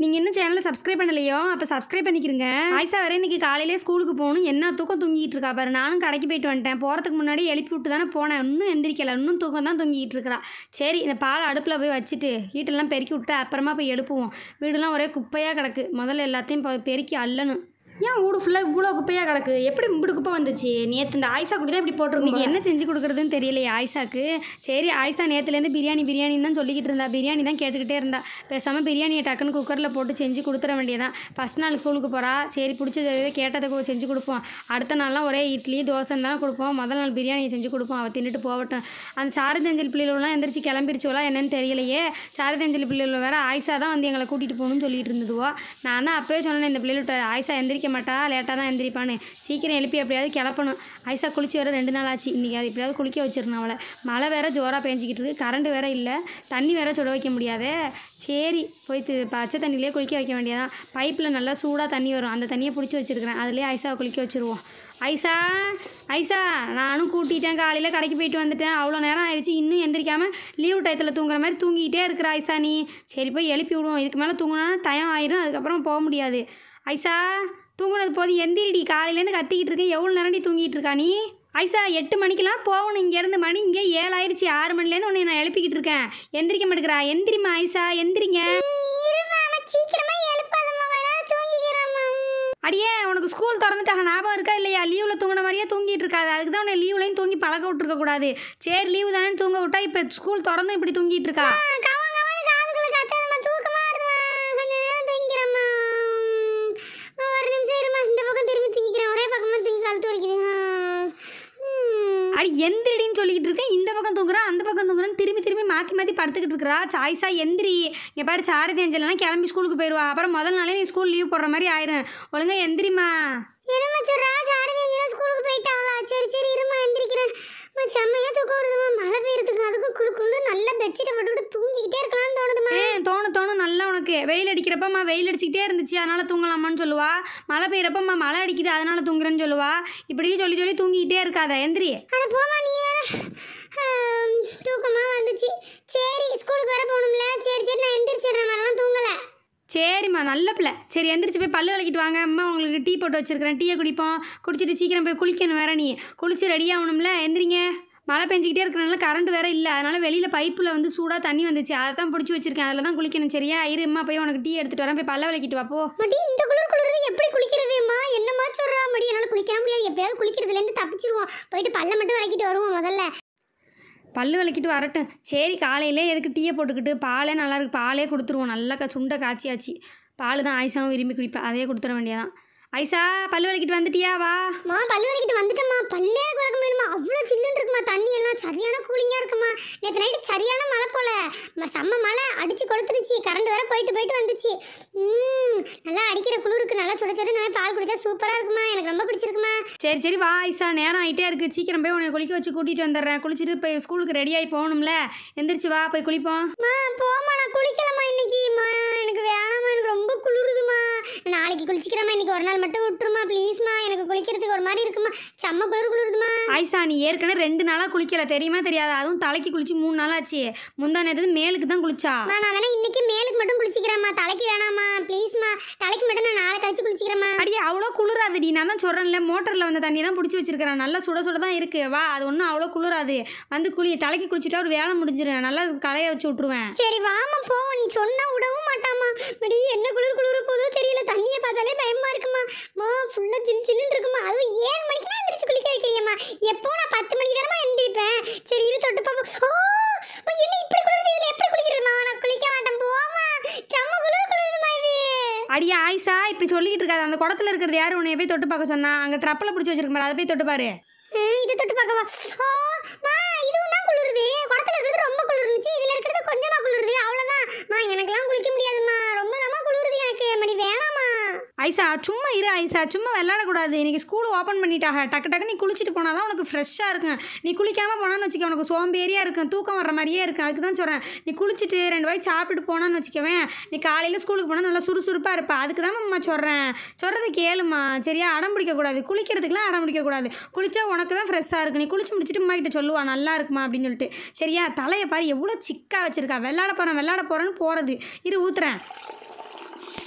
நீங்கள் இன்னும் சேனலை சப்ஸ்கிரைப் பண்ணலையோ அப்போ சப்ஸ்கிரைப் பண்ணிக்கிறங்க ஆயிஷா வர இன்னைக்கு காலையிலே ஸ்கூலுக்கு போகணும் என்ன தூக்கம் தூங்கிட்டு இருக்கா பாரு நானும் கடைக்கு போயிட்டு வந்துட்டேன் போகிறதுக்கு முன்னாடி எழுப்பி விட்டு தானே போனேன் இன்னும் எந்திரிக்கல இன்னும் தூக்கம் தான் தூங்கிட்டு இருக்கிறா சரி இந்த பால் அடுப்பில் போய் வச்சுட்டு வீட்டெல்லாம் பெருக்கி விட்டு அப்புறமா போய் எழுப்புவோம் வீடெல்லாம் ஒரே குப்பையாக கிடக்கு முதல்ல எல்லாத்தையும் இப்போ பெருக்கி அள்ளணும் ஏன் வீடு ஃபுல்லாக இவ்வளோ குப்பையாக கிடக்கு எப்படி இப்படி குப்பை வந்துச்சு நேற்று இந்த ஆயிஷா கூட தான் இப்படி போட்டிருக்கோம் என்ன செஞ்சு கொடுக்குறதுன்னு தெரியலையே ஆயிஷாக்கு சரி ஆயிஷா நேற்றுலேருந்து பிரியாணி பிரியாணின்னு தான் சொல்லிக்கிட்டு இருந்தா பிரியாணி தான் கேட்டுக்கிட்டே இருந்தா பேசாமல் பிரியாணியை டக்குன்னு குக்கரில் போட்டு செஞ்சு கொடுத்துட வேண்டியதான் ஃபஸ்ட் நாள் ஸ்கூலுக்கு போகிறா சரி பிடிச்சது எது கேட்டதுக்கு செஞ்சு கொடுப்போம் அடுத்த நாள்லாம் ஒரே இட்லி தோசை தான் கொடுப்போம் முதல் நாள் பிரியாணியை செஞ்சு கொடுப்போம் அவள் தின்னுட்டு போகட்டும் அந்த சாரதஞ்சல் பிள்ளைகளெலாம் எந்திரிச்சு கிளம்பிருச்சுவலாம் என்னன்னு தெரியலையே சாரதஞ்சலி பிள்ளைகள் வேற ஆயிஷா தான் வந்து எங்களை கூட்டிகிட்டு போகணும்னு சொல்லிட்டு இருந்ததுவோ நான் தான் அப்போவே சொன்னேன் இந்த பிள்ளைகிட்ட ஆயிஷா எந்திரிக்க மாட்டா லேட்டாக தான் எந்திரிப்பான்னு சீக்கிரம் எழுப்பி எப்படியாவது கிளப்பணும் ஆயிஷா குளிச்சு வர ரெண்டு நாள் ஆச்சு இன்றைக்கி அது எப்படியாவது குளிக்க வச்சிருந்தேன் அவளை மழை வேற ஜோராக பேஞ்சிக்கிட்டு இருக்கு கரண்ட் வேற இல்லை தண்ணி வேற சுட வைக்க முடியாதே சரி போய் தி- பச்சை தண்ணியிலே குளிக்க வைக்க வேண்டியதான் பைப்பில் நல்லா சூடாக தண்ணி வரும் அந்த தண்ணியை பிடிச்சி வச்சிருக்கிறேன் அதுலேயே ஐசாவை குளிக்க வச்சிருவோம் ஐசா ஐசா நானும் கூட்டிட்டேன் காலையில் கடைக்கு போயிட்டு வந்துட்டேன் அவ்வளோ நேரம் ஆயிடுச்சு இன்னும் எந்திரிக்காமல் லீவ் டயத்தில் தூங்குற மாதிரி தூங்கிக்கிட்டே இருக்கிற ஐசா நீ சரி போய் எழுப்பி விடுவோம் இதுக்கு மேலே தூங்கினா டைம் ஆயிரும் அதுக்கப்புறம் போக முடியாது ஐசா தூங்குனது போது எந்திரிடி காலையிலேருந்து கத்திக்கிட்டு இருக்கேன் எவ்வளோ நேரம்டி தூங்கிட்டு இருக்கா நீ ஐசா எட்டு மணிக்கெல்லாம் போகணும் இங்கேருந்து மணி இங்கே ஏழாயிருச்சு ஆறு மணிலேருந்து உன்னை நான் எழுப்பிக்கிட்டு இருக்கேன் எந்திரிக்க மாட்டேங்கிறா எந்திரிம்மா ஐசா எந்திரிங்க சீக்கிரமா எழுப்பாதம்மா வேணா தூங்கிக்கிறேம்மா அடியே உனக்கு ஸ்கூல் திறந்துட்டாங்க ஞாபகம் இருக்கா இல்லையா லீவில் தூங்கின மாதிரியே தூங்கிட்டு இருக்காது அதுக்கு தான் உன்னை லீவ்லையும் தூங்கி பழக்க விட்டுருக்க கூடாது சரி லீவு தானே தூங்க விட்டா இப்போ ஸ்கூல் திறந்தும் இப்படி தூங்கிட்டு இருக்கா கவன் கவனு காதுக்குள்ள கத்தாதம்மா தூக்கமா வருதுமா கொஞ்ச நேரம் தூங்கிக்கிறேம்மா ஒரு நிமிஷம் இருமா இந்த பக்கம் திரும்பி தூங்கிக்கிறேன் ஒரே பக்கமா தூங்கி கழுத்து வலிக்குது ஆ. ம். அடி எந்திரிடின்னு சொல்லிக்கிட்டு இருக்கேன் இந்த பக்கம் தூங்குறான் அந்த பக்கம் தூங்குறான்னு திரும்பி திரும்பி மாற்றி மாற்றி படுத்துக்கிட்டு இருக்கிறா சாய்ஸா எந்திரி இங்கே பாரு சாரதி அஞ்சலாம் கிளம்பி ஸ்கூலுக்கு போயிடுவா அப்புறம் முதல் நாளே நீ ஸ்கூல் லீவ் போடுற மாதிரி ஆயிரும் ஒழுங்கா எந்திரிம்மா என்னம்மா சொல்றா சாரதி எங்கேயும் ஸ்கூலுக்கு போயிட்டாங்களா சரி சரி இருமா எந்திரிக்கிறேன் அம்மா, செம்மையா தூக்கம் வருதுமா மழை பெய்யறதுக்கு அதுக்கும் குளு குளு நல்ல பெட்ஷீட்டை போட்டுவிட்டு தூங்கிக்கிட்டே இருக்கலாம்னு தோணுதுமா ஏ தோணும் தோணும் நல்லா உனக்கு வெயில் அடிக்கிறப்பம்மா வெயில் அடிச்சுக்கிட்டே இருந்துச்சு அதனால தூங்கலாமான்னு சொல்லுவா மழை பெய்யறப்பம்மா மழை அடிக்குது அதனால தூங்குறேன்னு சொல்லுவா இப்படி சொல்லி சொல்லி தூங்கிக்கிட்டே இருக்காத எந்திரி அட போமா நீ வேற ஆம், தூக்கமா வந்துச்சு சரி ஸ்கூலுக்கு வர போகணும்ல சரி சரி நான் எந்திரிச்சிடுறேன் வரலாம் தூங்கலை சரிம்மா நல்ல பிள்ளை சரி எந்திரிச்சு போய் பல்லு விளக்கிட்டு வாங்க அம்மா உங்களுக்கு டீ போட்டு வச்சிருக்கிறேன் டீயை குடிப்போம் குடிச்சிட்டு சீக்கிரம் போய் குளிக்கணும் வேற நீ குளிச்சு ரெடி ஆகணும்ல எந்திரிங்க மழை பெஞ்சிக்கிட்டே இருக்கிறனால கரண்ட் வேற இல்லை அதனால வெளியில் பைப்பில் வந்து சூடாக தண்ணி வந்துச்சு அதை தான் பிடிச்சி வச்சிருக்கேன் அதில் தான் குளிக்கணும் சரியா இரு அம்மா போய் உனக்கு டீ எடுத்துகிட்டு வரேன் போய் பல்ல விளக்கிட்டு வா போ மடி இந்த குளிர் குளிர்றது எப்படி குளிக்கிறதுமா என்னம்மா சொல்றா மடி என்னால் குளிக்க முடியாது எப்படியாவது குளிக்கிறதுலேருந்து தப்பிச்சிருவோம் போயிட்டு பல்ல மட்டும் விளக்கிட்டு வருவோம் முதல்ல பல்லு விளக்கிட்டு வரட்டும் சரி காலையிலே எதுக்கு டீயை போட்டுக்கிட்டு பாலே நல்லா இருக்கு பாலே கொடுத்துருவோம் நல்லா க சுண்டை காய்ச்சியாச்சு பால் தான் ஆயிஷாவும் விரும்பி குடிப்பேன் அதே கொடுத்துட வேண்டியதான் ஐசா பல்லு விளக்கிட்டு வந்துட்டியா வா மா பல்லு விளக்கிட்டு வந்துட்டேம்மா பல்லே எனக்கு விளக்க முடியலமா அவ்வளோ சில்லுன்னு இருக்குமா தண்ணி எல்லாம் சரியான கூலிங்காக இருக்குமா நேற்று நைட்டு சரியான மழை போல ம- செம்ம மழை அடிச்சு கொளுத்துருச்சு கரண்ட் வேற போயிட்டு போயிட்டு வந்துச்சு ம் நல்லா அடிக்கிற குளிருக்கு நல்லா சுட சுட நல்லா பால் குடிச்சா சூப்பராக இருக்குமா எனக்கு ரொம்ப பிடிச்சிருக்குமா சரி சரி வா ஐசா நேரம் ஆகிட்டே இருக்குது சீக்கிரம் போய் உன்னை குளிக்க வச்சு கூட்டிகிட்டு வந்துடுறேன் குளிச்சுட்டு போய் ஸ்கூலுக்கு ரெடி ஆகி போகணும்ல எந்திரிச்சு வா போய் குளிப்போம் மா போமா நான் குளிக்கலம்மா இன்னைக்கு மா எனக்கு வேணாம்மா எனக்கு ரொம்ப குளிருதுமா நாளைக்கு குளிச்சிக்கிறேம்மா இன்னைக்கு ஒரு நாள் மட்டும் விட்டுருமா ப்ளீஸ்மா எனக்கு குளிக்கிறதுக்கு ஒரு மாதிரி இருக்குமா செம்ம குளிர் குளிருதுமா ஐசா நீ ஏற்கனவே ரெண்டு நாளாக குளிக்கல தெரியுமா தெரியாதா அதுவும் தலைக்கு குளிச்சு மூணு நாள் ஆச்சு முந்தா நேரத்து மேலுக்கு தான் குளிச்சா மா நான் வேணா இன்னைக்கு மேலுக்கு மட்டும் குளிச்சிக்கிறேம்மா தலைக்கு வேணாம்மா ப்ளீஸ்மா தலைக்கு மட்டும் நான் நாளை கழிச்சு குளிச்சிக்கிறேம்மா அடியே அவ்வளோ குளிராதுடி நான் தான் சொல்கிறேன்ல மோட்டரில் வந்த தண்ணி தான் பிடிச்சி வச்சிருக்கிறேன் நல்லா சுட சுட தான் இருக்குது வா அது ஒன்றும் அவ்வளோ குளிராது வந்து குளி தலைக்கு குளிச்சுட்டா ஒரு வேலை முடிஞ்சிடும் நல்லா களைய வச்சு விட்ருவேன் சரி வாமா போவோம் நீ சொன்னா விடவும் மாட்டாமா படி என்ன குளிர் குளிர போதோ தெரியல தண்ணியை பார்த்தாலே பயமா இருக்குமா மா ஃபுல்லா ஜில் ஜில்லுன்னு இருக்குமா அதுவும் ஏழு மணிக்கெல்லாம் எந்திரிச்சு குளிக்க வைக்கிறியம்மா எப்போ நான் பத்து மணிக்கு தானமா எந்திரிப்பேன் சரி இரு தொட்டு பாப்பா ஓ ஓ, என்ன இப்படி குளிருது இதுல எப்படி குளிக்கிறதுமா நான் குளிக்க மாட்டேன் போமா செம்ம குளிர் குளிருதுமா இது அடியே ஆயிஷா இப்படி சொல்லிக்கிட்டு இருக்காது அந்த குடத்துல இருக்கிறது யார் உன்னை போய் தொட்டு பார்க்க சொன்னா அங்கே ட்ரப்பில் பிடிச்சி வச்சிருக்க பாரு அதை போய் தொட்டு பாரு ம், இதை தொட்டு பார்க்கவா ஓ மா இதுவும் தான் குளிருது குடத்துல இருக்கிறது ரொம்ப குளிர் இருந்துச்சு இதுல இருக்கிறது கொஞ்சமா குளிருது அவ்வளவுதான் மா எனக்கெல்லாம் குளிக்க முடியாதும்மா ரொம்ப தாமா குளிருது எனக்கு மணி வேணாமா ஐசா சும்மா இரு ஐசா சும்மா விளையாடக்கூடாது இன்னைக்கு ஸ்கூல் ஓப்பன் பண்ணிட்டாங்க டக்கு டக்கு நீ குளிச்சுட்டு போனால் தான் உனக்கு ஃப்ரெஷ்ஷாக இருக்கும் நீ குளிக்காமல் போனான்னு வச்சுக்க உனக்கு சோம்பேறியாக இருக்கும் தூக்கம் வர்ற மாதிரியே இருக்கும் அதுக்கு தான் சொல்கிறேன் நீ குளிச்சுட்டு ரெண்டு வாய் சாப்பிட்டுட்டு போனான்னு வச்சுக்கவேன் நீ காலையில் ஸ்கூலுக்கு போனால் நல்லா சுறுசுறுப்பாக இருப்பா அதுக்கு தான் அம்மா சொல்கிறேன் சொல்கிறத கேளுமா சரியா அடம் பிடிக்கக்கூடாது குளிக்கிறதுக்குலாம் அடம் பிடிக்கக்கூடாது குளிச்சா உனக்கு தான் ஃப்ரெஷ்ஷாக இருக்கும் நீ குளிச்சு முடிச்சுட்டு அம்மா கிட்ட சொல்லுவா நல்லா இருக்குமா அப்படின்னு சொல்லிட்டு சரியா தலையை பாரு எவ்வளோ சிக்கா வச்சிருக்கா விளையாட போகிறேன் விளையாட போகிறேன்னு போகிறது இரு ஊத்துறேன்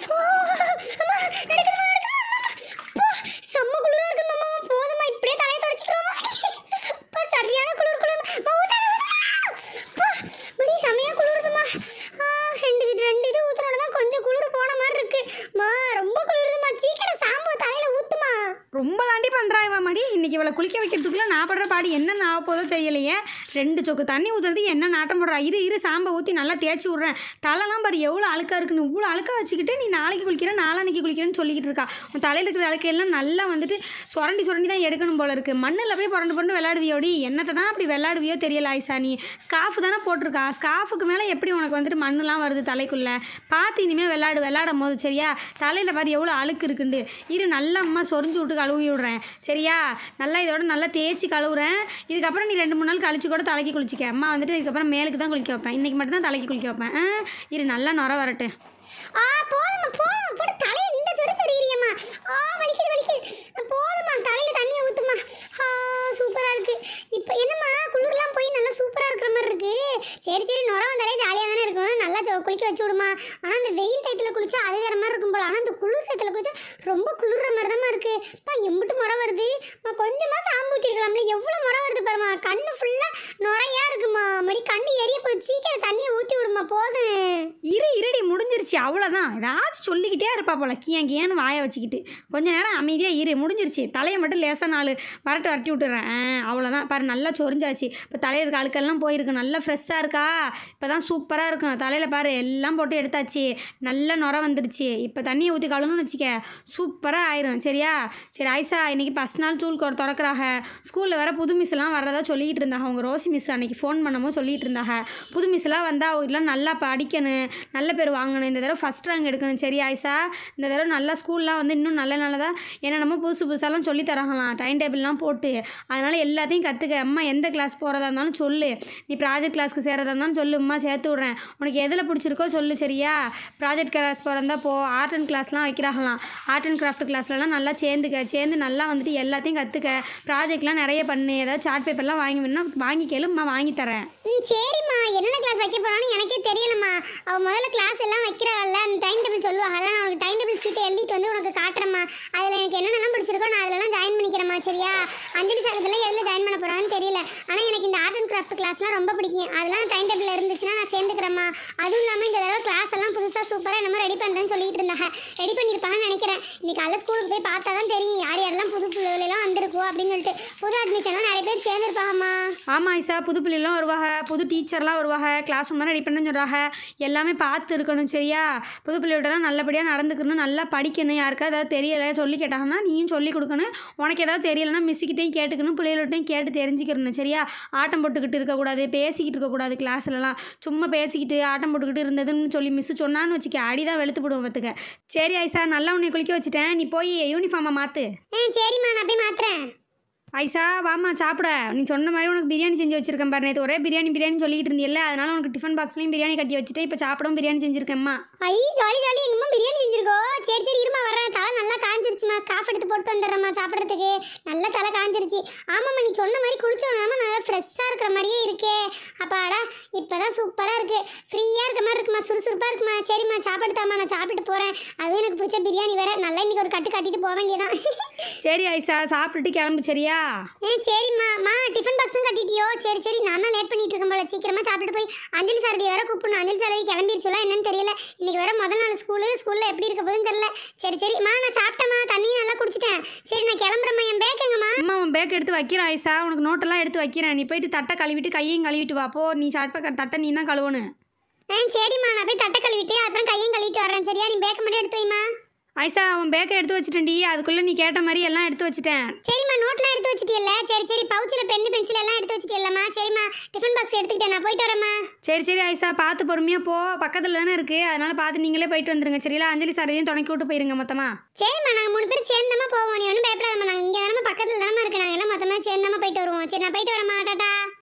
நடக்குதுமா நடக்குதுமா அப்பா, செம்ம குளிரா இருக்கு மாமா போதுமா இப்படியே தலையை தொடச்சிக்கிறோம் அப்பா சரியான குளிர் குளிர் மா, ஊத்தாத, ஊத்தாத. அப்பா, முடி செமையா குளிருதுமா ஆ, ரெண்டு இது ரெண்டு இது ஊத்துனோட தான் கொஞ்சம் குளிர் போன மாதிரி இருக்கு மா ரொம்ப குளிருதுமா சீக்கிரம் சாம்பு தலையில ஊத்துமா ரொம்ப தாண்டி பண்ணுறா இவ மடி இன்னைக்கு இவளை குளிக்க வைக்கிறதுக்குள்ளே நான் படுற பாடி என்ன ஆக போதோ தெரியலையே ரெண்டு சொக்கு தண்ணி ஊற்றுறது என்ன நாட்டம் போடுறா இரு இரு சாம்பை ஊற்றி நல்லா தேய்ச்சி விட்றேன் தலைலாம் பாரு எவ்வளோ அழுக்காக இருக்குன்னு இவ்வளோ அழுக்காக வச்சுக்கிட்டு நீ நாளைக்கு குளிக்கிறேன் நாளான்னைக்கு குளிக்கிறேன்னு சொல்லிக்கிட்டு இருக்கா உன் தலையில் இருக்கிற அழுக்கையெல்லாம் நல்லா வந்துட்டு சுரண்டி சுரண்டி தான் எடுக்கணும் போல இருக்குது மண்ணில் போய் புரண்டு புரண்டு விளையாடுவியோடி என்னத்தை தான் அப்படி விளையாடுவியோ தெரியல ஆயிஷா நீ ஸ்காஃப் தானே போட்டிருக்கா ஸ்காஃபுக்கு மேலே எப்படி உனக்கு வந்துட்டு மண்ணுலாம் வருது தலைக்குள்ளே பார்த்து இனிமேல் விளையாடு விளையாடும் போது சரியா தலையில் பாரு எவ்வளோ அழுக்கு இருக்குண்டு இரு நல்லா அம்மா சொரிஞ்சு விட்டு கழுவி விடுறேன் சரியா நல்லா இதோட நல்லா தேய்ச்சி கழுவுறேன் இதுக்கப்புறம் நீ ரெண்டு மூணு நாள் கழிச்சு கூட தலைக்கு குளிச்சிக்க அம்மா வந்துட்டு இதுக்கப்புறம் மேலுக்கு தான் குளிக்க வைப்பேன் இன்றைக்கி மட்டும் தான் தலைக்கு குளிக்க வைப்பேன் ஆ, இரு நல்லா நுர வரட்டும் ஆ போதுமா போதுமா போட்டு தலையை இந்த சொறி சொறியம்மா ஆ வலிக்குது வலிக்குது போதுமா தலையில தண்ணியை ஊத்துமா ஆ சூப்பரா இருக்கு இப்போ என்னம்மா குளிர்லாம் போய் நல்லா சூப்பரா இருக்கிற மாதிரி இருக்கு சரி சரி நுர வந்தாலே ஜாலியாக தானே இருக்கும் நல்லா ஜோ- குளிக்க வச்சு விடுமா ஆனால் அந்த வெயில் டயத்தில் குளிச்சா அது வேற மாதிரி இருக்கும் போல ஆனால் அந்த குளிர் டயத்தில் குளிச்சா ரொம்ப குளிர்ற மாதிரி தான் இருக்கு பா எம்பிட்டு முறை வருது அம்மா, கொஞ்சமா சாம்பு ஊற்றிருக்கலாம்ல எவ்வளோ முறை வருது பாருமா கண்ணு ஃபுல்லாக நுரையா இருக்குமா மடி கண்ணு எரிய போய் சீக்கிரம் தண்ணியை ஊற்றி விடுமா போதும் இரு இருடி முடிஞ்சிருச்சு அவ்வளோதான் ஏதாச்சும் சொல்லிக்கிட்டே இருப்பா போல கியன் கியன்னு வாயை வச்சுக்கிட்டு கொஞ்ச நேரம் அமைதியாக இரு முடிஞ்சிருச்சு தலையை மட்டும் லேசாக நாலு வரட்டு வரட்டி விட்டுறேன் ஆ, அவ்வளோதான் பாரு நல்லா சொரிஞ்சாச்சு இப்போ தலையில் இருக்க அழுக்கெல்லாம் போயிருக்கு நல்லா ஃப்ரெஷ்ஷாக இருக்கா இப்போ தான் சூப்பராக இருக்கும் தலையில் பாரு எல்லாம் போட்டு எடுத்தாச்சு நல்ல நுர வந்துடுச்சு இப்போ தண்ணியை ஊற்றி கழுவுன்னு வச்சுக்க சூப்பராக ஆயிரும் சரியா சரி ஐசா இன்னைக்கு ஃபஸ்ட் நாள் தூள் கொ- திறக்கறாக ஸ்கூலில் வேற புது மிஸ் எல்லாம் வர்றதா சொல்லிக்கிட்டு இருந்தாங்க அவங்க ரோசி மிஸ் அன்னைக்கு ஃபோன் பண்ணும்போது சொல்லிட்டு இருந்தாங்க புது மிஸ் எல்லாம் வந்தால் அவங்களாம் நல்லா படிக்கணும் நல்ல பேர் வாங்கணும் இந்த தடவை ஃபஸ்ட் ரேங்க் எடுக்கணும் சரி ஆயிஷா இந்த தடவை நல்லா ஸ்கூல்லாம் வந்து இன்னும் நல்ல நல்லதாக என்னென்னமோ புதுசு புதுசாலாம் சொல்லி தராங்களாம் டைம் டேபிள்லாம் போட்டு அதனால் எல்லாத்தையும் கற்றுக்க அம்மா எந்த கிளாஸ் போகிறதா இருந்தாலும் சொல்லு நீ ப்ராஜெக்ட் கிளாஸ்க்கு சேரதா இருந்தாலும் சொல்லு அம்மா சேர்த்து விட்றேன் உனக்கு எதில் பிடிச்சிருக்கோ சொல்லு சரியா ப்ராஜெக்ட் கிளாஸ் போகிறதா போ ஆர்ட் அண்ட் கிளாஸ்லாம் வைக்கிறாங்களாம் ஆர்ட் அண்ட் கிராஃப்ட் கிளாஸ்லலாம் நல்லா சேர்ந்துக்க சேர்ந்து நல்லா வந்துட்டு எல்லாத்தையும் கற்றுக்க ப்ராஜெக்ட்லாம் நிறைய பண்ணு ஏதாவது சார்ட் பேப்பர்லாம் வாங்கி வேணும்னா வாங்கி கேளும்மா வாங்கி தரேன் ம் சரிம்மா என்னென்ன கிளாஸ் வைக்க போறான்னு எனக்கே தெரியலம்மா அவ முதல்ல கிளாஸ் எல்லாம் வைக்கிறாள்ல அந்த டைம் டேபிள் சொல்லுவாங்கல்ல நான் உனக்கு டைம் டேபிள் சீட்டை எழுதிட்டு வந்து உனக்கு காட்டுறேம்மா அதில் எனக்கு என்னென்னலாம் பிடிச்சிருக்கோ நான் அதிலலாம் ஜாயின் பண்ணிக்கிறேம்மா சரியா அஞ்சலி சார் இதெல்லாம் எதில் ஜாயின் பண்ண போறான்னு தெரியல ஆனால் எனக்கு இந்த ஆர்ட் அண்ட் கிராஃப்ட் கிளாஸ்லாம் ரொம்ப பிடிக்கும் அதெல்லாம் டைம் டேபிள் இருந்துச்சுன்னா நான் சேர்ந்துக்கிறேம்மா அதுவும் இல்லாமல் இந்த தடவை கிளாஸ் எல்லாம் புதுசாக சூப்பராக என்னமோ ரெடி பண்ணுறேன்னு சொல்லிட்டு இருந்தாங்க ரெடி பண்ணியிருப்பாங்கன்னு நினைக்கிறேன் இன்னைக்கு காலைல ஸ்கூலுக்கு போய் பார்த்தா தான் தெரியும் யார் யாரெல்லாம் புது பிள்ளைகளெல்லாம் வந்திருக்கோ அப்படின்னு சொல்லிட்டு புது அட்மிஷன்லாம் நிறைய பேர் சேர்ந்துருப்பாங்கம்மா ஆமாம் ஐசா புது பிள்ளைலாம் வருவாங்க புது டீச்சர்லாம் வருவாங்க கிளாஸ் ரூம்லாம் ரெடி பண்ணணும்னு சொல்கிறாங்க எல்லாமே பார்த்து இருக்கணும் சரியா புது பிள்ளையோடலாம் நல்லபடியாக நடந்துக்கணும் நல்லா படிக்கணும் யாருக்கா ஏதாவது தெரியலை சொல்லி கேட்டாங்கன்னா நீயும் சொல்லி கொடுக்கணும் உனக்கு ஏதாவது தெரியலைன்னா மிஸ்ஸுக்கிட்டையும் கேட்டுக்கணும் பிள்ளைகள்கிட்டையும் கேட்டு தெரிஞ்சுக்கணும் சரியா ஆட்டம் போட்டுக்கிட்டு இருக்கக்கூடாது பேசிக்கிட்டு இருக்கக்கூடாது கிளாஸ்லலாம் சும்மா பேசிக்கிட்டு ஆட்டம் போட்டுக்கிட்டு இருந்ததுன்னு சொல்லி மிஸ்ஸு சொன்னான்னு வச்சுக்க அடி தான் வெளுத்து போடுவோம் பார்த்துக்க சரி ஐசா நல்லா உன்னை குளிக்க வச்சுட்டேன் நீ போய் யூனிஃபார்மை மாற்று ஆ சரிம்மா நான் போய் மாத்துறேன் ஐசா வாமா சாப்பிட நீ சொன்ன மாதிரி உனக்கு பிரியாணி செஞ்சு வச்சிருக்கேன் பாரு நேற்று ஒரே பிரியாணி பிரியாணி சொல்லிட்டு இருந்தியல்ல அதனால உனக்கு டிஃபன் பாக்ஸ்லையும் பிரியாணி கட்டி வச்சுட்டு இப்போ சாப்பிடவும் பிரியாணி செஞ்சுருக்கேம்மா ஐ ஜாலி ஜாலி எங்கம்மா பிரியாணி செஞ்சிருக்கோ சரி சரி இருமா வர்றேன் தலை நல்லா காஞ்சிருச்சுமா ஸ்காஃப் எடுத்து போட்டு வந்துடுறேம்மா சாப்பிட்றதுக்கு நல்லா தலை காஞ்சிருச்சு ஆமாம்மா நீ சொன்ன மாதிரி குளிச்சோன்னா நல்லா ஃப்ரெஷ்ஷாக இருக்கிற மாதிரியே இருக்கே அப்பாடா இப்போ தான் சூப்பராக இருக்கு ஃப்ரீயாக இருக்க மாதிரி இருக்குமா சுறுசுறுப்பாக இருக்குமா சரிம்மா சாப்பிட்டு தாம்மா நான் சாப்பிட்டு போகிறேன் அதுவும் எனக்கு பிடிச்ச பிரியாணி வேற நல்லா இன்னைக்கு ஒரு கட்டு கட்டிட்டு போக வேண்டியதான் சரி ஐசா சாப்பிட்டுட்டு கிளம்பு சரியா ஏ சரிம்மா மா டிஃபன் பாக்ஸும் கட்டிட்டியோ சரி சரி நான் தான் லேட் பண்ணிட்டு இருக்கேன் போல சீக்கிரமா சாப்பிட்டு போய் அஞ்சலி சாரதி வேற கூப்பிடணும் அஞ்சலி சாரதி கிளம்பிருச்சுல என்னன்னு தெரியல இன்னைக்கு வேற முதல் நாள் ஸ்கூலு ஸ்கூல்ல எப்படி இருக்க போகுதுன்னு தெரியல சரி சரிம்மா நான் சாப்பிட்டேம்மா தண்ணியும் நல்லா குடிச்சிட்டேன் சரி நான் கிளம்புறேம்மா என் பேக் எங்கம்மா அம்மா உன் பேக் எடுத்து வைக்கிறேன் ஐசா உனக்கு நோட்டெல்லாம் எடுத்து வைக்கிறேன் நீ போயிட்டு தட்டை கழுவிட்டு கையையும் கழுவிட்டு வா போ நீ சாப்பிட்ட தட்டை நீ தான் கழுவணும் ஆ சரிம்மா நான் போய் தட்டை கழுவிட்டு அப்புறம் கையும் கழுவிட்டு வரேன் சரியா நீ பேக் மட்டும் எடுத்து வைம்மா ஐசா உன் பேக்கை எடுத்து வச்சுட்டேன்டி அதுக்குள்ளே நீ கேட்ட மாதிரி எல்லாம் எடுத்து வச்சுட்டேன் சரிம்மா நோட்லாம் எடுத்து வச்சிட்டியல்ல சரி சரி பவுச்சில் பென்னு பென்சில் எல்லாம் எடுத்து வச்சிட்டியல்லம்மா சரிம்மா டிஃபன் பாக்ஸ் எடுத்துக்கிட்டேன் நான் போயிட்டு வரேம்மா சரி சரி ஐசா பார்த்து பொறுமையாக போ பக்கத்தில் தானே இருக்குது அதனால் பார்த்து நீங்களே போயிட்டு வந்துருங்க சரிங்களா அஞ்சலி சாரையும் துணைக்கி விட்டு போயிருங்க மொத்தமாக சரிம்மா நாங்கள் மூணு பேர் சேர்ந்தாம போவோம் நீ ஒன்றும் பயப்படாதம்மா நாங்கள் இங்கே தானே பக்கத்தில் தானே இருக்கு நாங்கள் எல்லாம் மொத்தமாக சேர்ந்தாம போயிட்டு வருவோம் சரி நான் போயிட்டு வரேம்மா டாட்டா